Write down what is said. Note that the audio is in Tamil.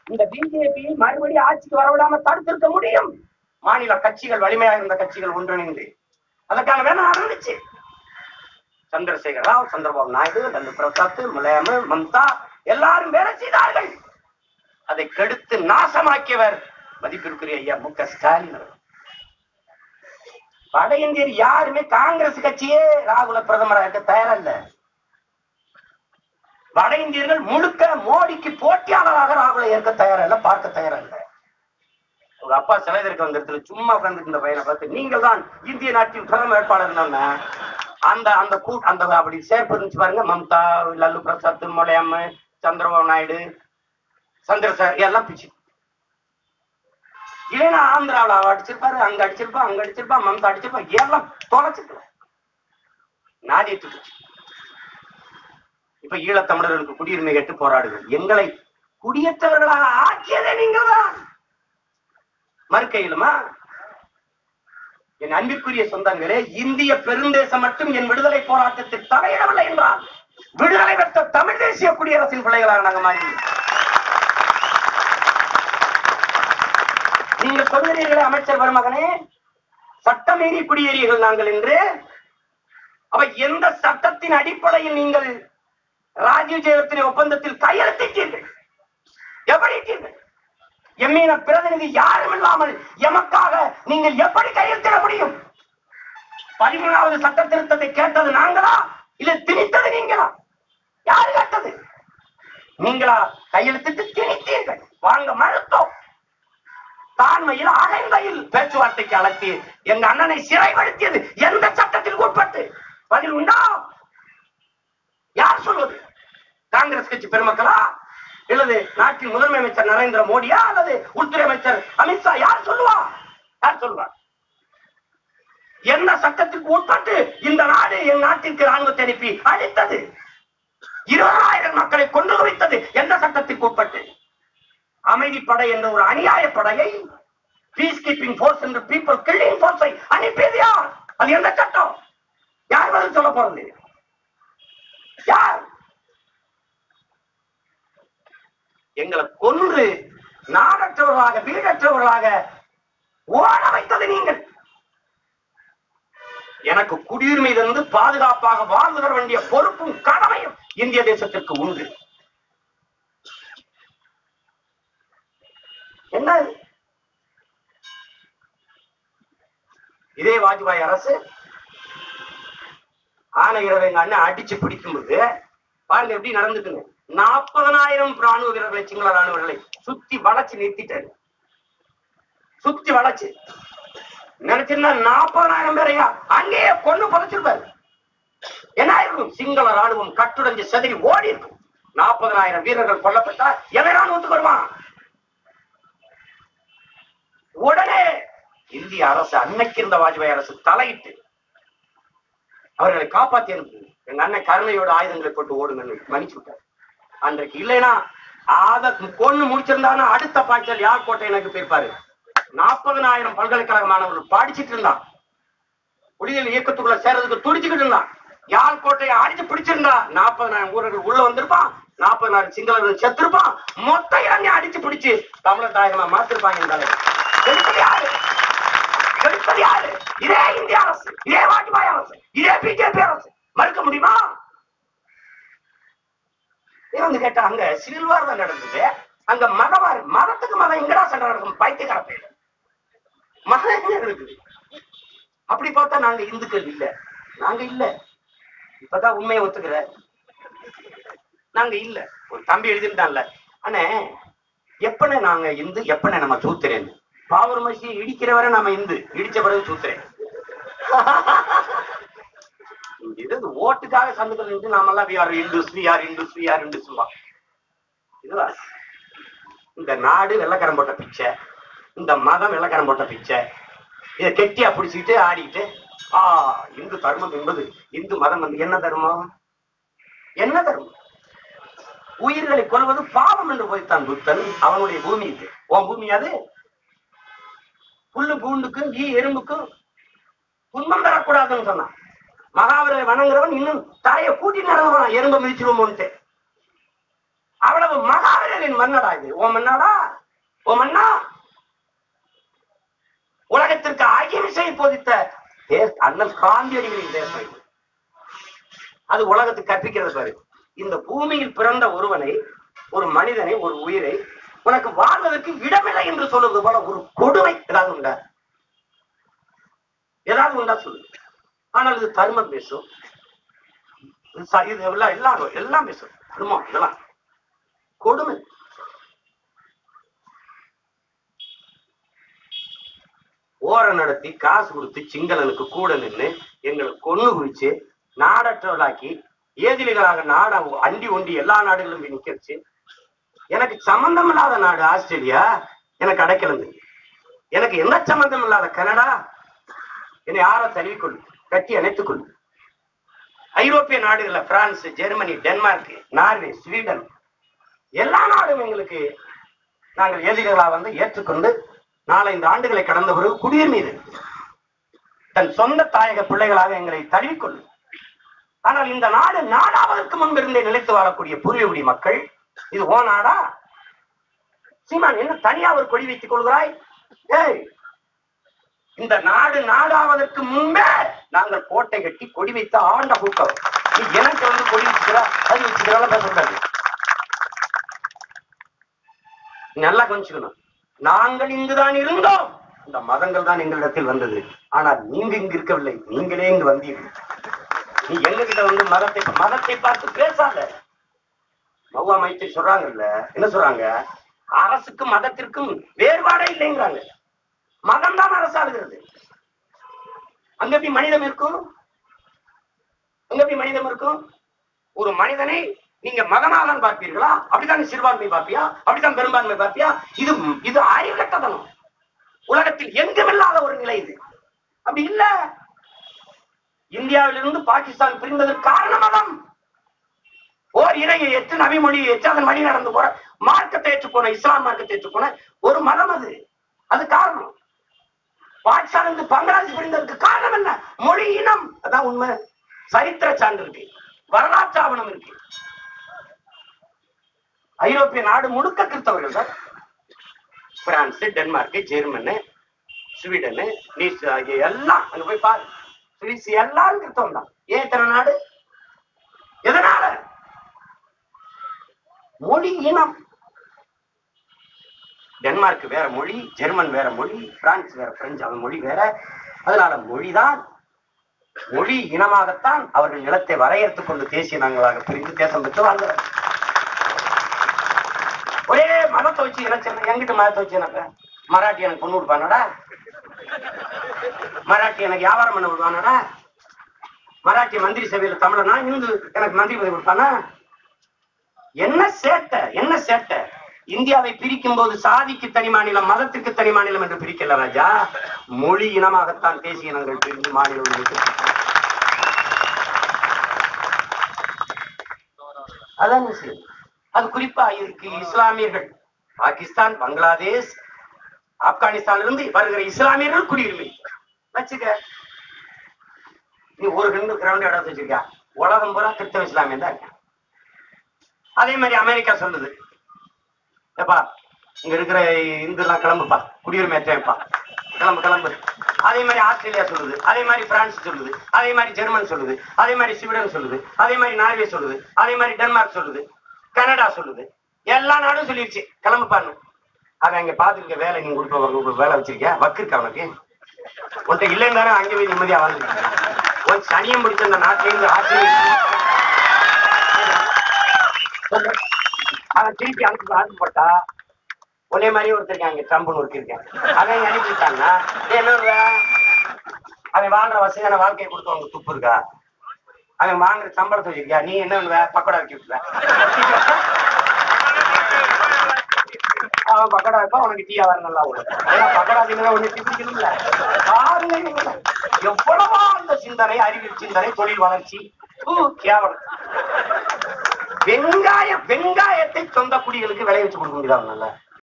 இந்த பிஜேபி மறுபடியும் ஆட்சிக்கு வரவிடாம தடுத்திருக்க முடியும் மாநில கட்சிகள் வலிமையாக இருந்த கட்சிகள் ஒன்றிணைந்து அதற்கான வேலை நடந்துச்சு சந்திரசேகர ராவ் சந்திரபாபு நாயுடு லல்லு பிரசாத் முலாயம மம்தா எல்லாரும் வேலை செய்தார்கள் அதை கெடுத்து நாசமாக்கியவர் மதிப்பிற்குரிய ஐயா மு க ஸ்டாலின் அவர்கள் வட இந்தியர் யாருமே காங்கிரஸ் கட்சியே ராகுல பிரதமராக இருக்க தயாரா இல்ல வட இந்தியர்கள் முழுக்க மோடிக்கு போட்டியாளராக ராகுலை ஏற்க தயாரா இல்ல பார்க்க தயாரா இல்ல உங்க அப்பா சிலை இருக்க வந்த இடத்துல சும்மா உட்கார்ந்துட்டு இந்த பையனை பார்த்து நீங்கள் தான் இந்திய நாட்டின் பிரதம வேட்பாளர் அந்த அந்த கூ அந்த அப்படி சேர்ப்பு இருந்துச்சு பாருங்க மம்தா லல்லு பிரசாத் முலையம் சந்திரபாபு நாயுடு சந்திரசேகர் எல்லாம் பிச்சு இல்லைன்னா ஆந்திராவில் அவ அடிச்சிருப்பாரு அங்க அடிச்சிருப்பா அங்க அடிச்சிருப்பா மம்தா அடிச்சிருப்பா எல்லாம் தொலைச்சிருக்கலாம் நாடிய துடிச்சு இப்ப ஈழத்தமிழர்களுக்கு குடியுரிமை கேட்டு போராடுகள் எங்களை குடியேற்றவர்களாக ஆக்கியதே நீங்கள் தான் மறுக்கையிலுமா என் அன்பிற்குரிய சொந்தங்களே இந்திய பெருந்தேசம் மட்டும் என் விடுதலை போராட்டத்தில் தலையிடவில்லை என்றால் விடுதலை பெற்ற தமிழ் தேசிய குடியரசின் பிள்ளைகளாக நாங்க மாறி நீங்கள் சொல்கிறீர்களே அமைச்சர் மருமகனே சட்டமீறி குடியேறியர்கள் நாங்கள் என்று அப்ப எந்த சட்டத்தின் அடிப்படையில் நீங்கள் ராஜீவ் ஜெயலலிதா ஒப்பந்தத்தில் கையெழுத்திட்டீர்கள் எப்படி இட்டீர்கள் எம்மீன பிரதிநிதி யாரும் இல்லாமல் எமக்காக நீங்கள் எப்படி கையெழுத்திட முடியும் பதிமூணாவது சட்ட திருத்தத்தை கேட்டது நாங்களா இல்ல திணித்தது நீங்களா யாரு கேட்டது நீங்களா கையெழுத்திட்டு திணித்தீர்கள் வாங்க மறுத்தோம் தான்மையில் அகந்தையில் பேச்சுவார்த்தைக்கு அழைத்து எங்க அண்ணனை சிறைப்படுத்தியது எந்த சட்டத்திற்கு உட்பட்டு பதில் உண்டா யார் சொல்வது காங்கிரஸ் கட்சி பெருமக்களா அல்லது நாட்டின் முதன்மை அமைச்சர் நரேந்திர மோடியா அல்லது உள்துறை அமைச்சர் அமித்ஷா யார் சொல்லுவா யார் சொல்லுவா என்ன சட்டத்திற்கு உட்பட்டு இந்த நாடு என் நாட்டிற்கு ராணுவத்தை அனுப்பி அழித்தது இருபதாயிரம் மக்களை கொண்டு குவித்தது எந்த சட்டத்திற்கு உட்பட்டு அமைதிப்படை என்ற ஒரு அநியாய படையை பீஸ் கீப்பிங் போர்ஸ் என்ற பீப்புள் கில்லிங் போர்ஸை அனுப்பியது யார் அது எந்த சட்டம் யார் பதில் சொல்ல போறது யார் எங்களை கொன்று நாடற்றவர்களாக வீடற்றவர்களாக ஓட வைத்தது நீங்கள் எனக்கு குடியுரிமை இருந்து பாதுகாப்பாக வாழ்ந்து வர வேண்டிய பொறுப்பும் கடமையும் இந்திய தேசத்திற்கு உண்டு என்ன இது? இதே வாஜ்பாய் அரசு ஆனை இரவு எங்க அண்ணன் அடிச்சு பிடிக்கும்போது பாருங்க எப்படி நடந்துட்டுங்க நாற்பதனாயிரம் ராணுவ வீரர்களை சிங்கள ராணுவ வீரர்களை சுத்தி வளைச்சு நிறுத்திட்டாரு சுத்தி வளைச்சு நினைச்சிருந்தா நாற்பதனாயிரம் பேரையா அங்கேயே கொண்டு புதைச்சிருப்பாரு என்ன ஆயிருக்கும் சிங்கள ராணுவம் கட்டுடைஞ்சு செதறி ஓடி இருக்கும் நாற்பதனாயிரம் வீரர்கள் கொல்லப்பட்டா எவன் ராணுவத்துக்கு வருவான் உடனே இந்திய அரசு அன்னைக்கு இருந்த வாஜ்பாய் அரசு தலையிட்டு அவர்களை காப்பாத்தி அனுப்பு எங்க அண்ணன் கருணையோட ஆயுதங்களை போட்டு ஓடுங்கன்னு மன்னிச்சு விட்டார் அன்றைக்கு இல்லைன்னா அத கொண்டு முடிச்சிருந்தானா அடுத்த பாய்ச்சல் யார் கோட்டை எனக்கு போயிருப்பாரு நாற்பதனாயிரம் பல்கலைக்கழக மாணவர்கள் படிச்சிட்டு இருந்தான் புலிகள் இயக்கத்துக்குள்ள சேர்றதுக்கு துடிச்சுக்கிட்டு இருந்தான் யாழ் கோட்டையை அடிச்சு பிடிச்சிருந்தா நாற்பதனாயிரம் ஊரர்கள் உள்ள வந்திருப்பான் நாற்பதனாயிரம் சிங்களர்கள் செத்திருப்பான் மொத்த இளைஞர் அடிச்சு பிடிச்சு தமிழர் தாயகமா மாத்திருப்பாங்க இந்த அளவு. கெடுத்தது யாரு கெடுத்தது யாரு இதே இந்திய அரசு இதே வாஜ்பாய் அரசு இதே பிஜேபி அரசு மறுக்க முடியுமா இவன் வந்து கேட்டா அங்க சில்வார்ல நடந்தது அங்க மதவார் மதத்துக்கு மதம் எங்கடா சண்டை நடக்கும் பைத்தியக்கார பேர் மதம் எங்க இருக்குது அப்படி பார்த்தா நாங்க இந்துக்கள் இல்ல நாங்க இல்ல இப்பதான் உண்மையை ஒத்துக்கிற நாங்க இல்ல ஒரு தம்பி எழுதிருந்தான்ல அண்ணே எப்பனே நாங்க இந்து எப்பனே நம்ம சூத்திரேன் பாவூர் மசியை இடிக்கிற வரை நாம இந்து இடிச்ச பிறகு சூத்திரேன் இது இந்த ஓட்டுக்காக சந்துக்கள் நின்று நாமெல்லாம் we are Hindus we are Hindus we are இந்துஸ்மா இதுதான் இந்த நாடு வெள்ளக்காரன் போட்ட பிச்சை இந்த மதம் வெள்ளக்காரன் போட்ட பிச்சை இதை கெட்டியா பிடிச்சிக்கிட்டு ஆடிக்கிட்டு ஆ இந்து தர்மம் என்பது இந்து மதம் வந்து என்ன தர்மம் என்ன தர்மம் உயிர்களை கொல்வது பாவம் என்று போய்த்தான் புத்தன் அவனுடைய பூமி இது உன் பூமி அது புல்லு பூண்டுக்கும் ஈ எறும்புக்கும் துன்பம் தரக்கூடாதுன்னு சொன்னான் மகாவீரரை வணங்குறவன் இன்னும் தலையை கூட்டி நடந்துவான் எறும்பை மிதிச்சிருவோம்ட்டு அவ்வளவு மகாவீரரின் மன்னடா இது ஓ மன்னாடா ஓ மன்னா உலகத்திற்கு அகிம்சை போதித்த தேச- அண்ணல் காந்தியடிகளின் தேசம் இது. அது உலகத்துக்கு கற்பிக்கிறது பாரு இந்த பூமியில் பிறந்த ஒருவனை ஒரு மனிதனை ஒரு உயிரை உனக்கு வாழ்வதற்கு இடமில்லை என்று சொல்வது போல ஒரு கொடுமை ஏதாவது உண்டா ஏதாவது உண்டா சொல்லு ஆனால் இது தர்மம் பேசும் இது ச- இது எல்லாம் எல்லாம் எல்லாம் பேசும் தர்மம் இதெல்லாம் கொடுமை ஓரம் நடத்தி காசு கொடுத்து சிங்களனுக்கு கூட நின்று எங்களை கொன்னு குவிச்சு நாடற்றவர்களாக்கி ஏதிலிகளாக நாட அண்டி ஒண்டி எல்லா நாடுகளிலும் போய் நிக்கிறச்சு எனக்கு சம்பந்தம் இல்லாத நாடு ஆஸ்திரேலியா எனக்கு அடைக்கலந்து எனக்கு என்ன சம்பந்தம் இல்லாத கனடா என்னை யாரோ தழுவிக்கொள்ளு கட்டி அணைத்துக் கொள்ளு ஐரோப்பிய நாடுகள்ல France Germany Denmark Norway Sweden எல்லா நாடும் எங்களுக்கு நாங்கள் எதிரிகளா வந்து ஏற்றுக்கொண்டு நாலைந்து ஆண்டுகளை கடந்த பிறகு குடியுரிமை தன் சொந்த தாயக பிள்ளைகளாக எங்களை தழுவிக்கொள்ளும் ஆனால் இந்த நாடு நாடாவதற்கு முன்பிருந்தே நிலைத்து வாழக்கூடிய பூர்வீகுடி மக்கள் இது ஓ நாடா சீமான் என்ன தனியா ஒரு கொடி வைத்துக் கொள்கிறாய் ஏய் இந்த நாடு நாடாவதற்கு முன்பே நாங்கள் கோட்டை கட்டி கொடி வைத்து ஆண்ட கூட்டம் நீ எனக்கு வந்து கொடி வச்சுக்கிறா அது வச்சுக்கிறால பேசக்கூடாது நீ நல்லா கொஞ்சிக்கணும் நாங்கள் இங்குதான் இருந்தோம் இந்த மதங்கள் தான் எங்களிடத்தில் வந்தது ஆனால் நீங்க இங்கு இருக்கவில்லை நீங்களே இங்கு வந்தீர்கள் நீ எங்ககிட்ட வந்து மதத்தை மதத்தை பார்த்து பேசாத மௌவா மைத்தி சொல்றாங்கல்ல என்ன சொல்றாங்க அரசுக்கும் மதத்திற்கும் வேறுபாடே இல்லைங்கிறாங்க மதம் தான் அரசாளுகிறது அங்க எப்படி மனிதம் இருக்கும் அங்க எப்படி மனிதம் இருக்கும் ஒரு மனிதனை நீங்க மகனாதான் பார்ப்பீர்களா அப்படித்தான் சிறுபான்மை பார்ப்பியா அப்படித்தான் பெரும்பான்மை பார்ப்பியா இது இது அறிவுகட்டதனம் உலகத்தில் எங்குமில்லாத ஒரு நிலை இது அப்படி இல்ல இந்தியாவிலிருந்து பாகிஸ்தான் பிரிந்ததற்கு காரணம் மதம் ஓர் இறையை ஏற்று நபி மொழியை ஏற்று அதன் வழி நடந்து போற மார்க்கத்தை ஏற்று போன இஸ்லாம் மார்க்கத்தை ஏற்று போன ஒரு மதம் அது அது காரணம் பாகிஸ்தான் இருந்து பங்களாதேஷ் பிரிந்ததற்கு காரணம் என்ன மொழி இனம் அதான் உண்மை சரித்திர சான்று இருக்கு வரலாற்று ஆவணம் இருக்கு ஐரோப்பிய நாடு முழுக்க கிறிஸ்தவர்கள் தான் பிரான்ஸ் டென்மார்க் ஜெர்மனு ஸ்வீடனு நீஸ் ஆகிய எல்லாம் அங்க போய் பாரு சுவிஸ் எல்லாரும் கிறிஸ்தவம் தான் ஏன் இத்தனை நாடு எதனால மொழி இனம் டென்மார்க் வேற மொழி ஜெர்மன் வேற மொழி பிரான்ஸ் வேற பிரெஞ்சு அவன் மொழி வேற அதனால மொழிதான் மொழி இனமாகத்தான் அவர்கள் நிலத்தை வரையறுத்துக் கொண்டு தேசிய நாங்களாக பிரிந்து தேசம் பெற்று வாழ்கிறார் ஒரே மதத்தை வச்சு இணைச்சேன் எங்கிட்ட மதத்தை வச்சு எனக்கு மராட்டி எனக்கு பொண்ணு கொடுப்பானடா மராட்டி எனக்கு வியாபாரம் பண்ண விடுவானடா மராட்டி மந்திரி சபையில தமிழனா இந்து எனக்கு மந்திரி பதவி கொடுப்பானா என்ன சேட்டை என்ன சேட்டை இந்தியாவை பிரிக்கும் போது சாதிக்கு தனி மாநிலம் மதத்துக்கு தனி மாநிலம் என்று பிரிக்கல ராஜா மொழி இனமாகத்தான் தேசிய இனங்கள் பிரிந்து மாநிலம் இருக்கு. அதான் விஷயம் அது குறிப்பா இருக்கு இஸ்லாமியர்கள் பாகிஸ்தான் பங்களாதேஷ் ஆப்கானிஸ்தான்ல இருந்து வருகிற இஸ்லாமியர்கள் குடியுரிமை வச்சுக்க நீ ஒரு ரெண்டு கிரவுண்ட் இடம் வச்சிருக்கா உலகம் பூரா கிறிஸ்தவ இஸ்லாமியம் தான் இருக்கேன் அதே மாதிரி அமெரிக்கா சொல்லுது ஏப்பா இங்க இருக்கிற இந்துலாம் கிளம்புப்பா குடியுரிமை ஏற்றேன்ப்பா கிளம்பு கிளம்பு அதே மாதிரி ஆஸ்திரேலியா சொல்லுது அதே மாதிரி பிரான்ஸ் சொல்லுது அதே மாதிரி ஜெர்மன் சொல்லுது அதே மாதிரி ஸ்வீடன் சொல்லுது அதே மாதிரி நார்வே சொல்லுது அதே மாதிரி டென்மார்க் சொல்லுது கனடா சொல்லுது எல்லா நாடும் சொல்லிருச்சு கிளம்புப்பான்னு அவன் அங்க பாத்துருக்க வேலை நீங்க கொடுப்ப உங்களுக்கு வேலை வச்சிருக்கியா வக்கு இருக்கா உனக்கு உன்கிட்ட இல்லைன்னு தானே அங்கே போய் நிம்மதியா வாழ்ந்துருக்கீங்க உன் சனியம் பிடிச்ச அந்த நாட்டில இருந்து ஆஸ்திரேலியா அவன் திருப்பி அனுப்பி அனுப்பப்பட்டா ஒரே மாதிரி ஒருத்தர் அங்க ட்ரம்ப்னு ஒருத்தர் இருக்கேன் அவன் அனுப்பிட்டான்னா என்ன பண்ணுவ? அவன் வாழ்ற வசதியான வாழ்க்கையை கொடுத்து உனக்கு துப்பு இருக்கா அவன் வாங்குற சம்பளத்தை வச்சிருக்கியா நீ என்ன பண்ணுவ பக்கோடா வைக்க விட்டுருவ அவன் பக்கோடா வைப்பா உனக்கு டீயா வர நல்லா ஓடும் ஏன்னா பக்கோடா தின்னா ஒண்ணு திப்பிக்கணும்ல பாருங்க இவங்க. எவ்வளவா அந்த சிந்தனை அறிவியல் சிந்தனை தொழில் வளர்ச்சி ஊ, கேவலம் வெங்காயம் வெங்காயத்தை சொந்த குடிகளுக்கு விளைய வச்சு கொடுக்க முடியாது அவனால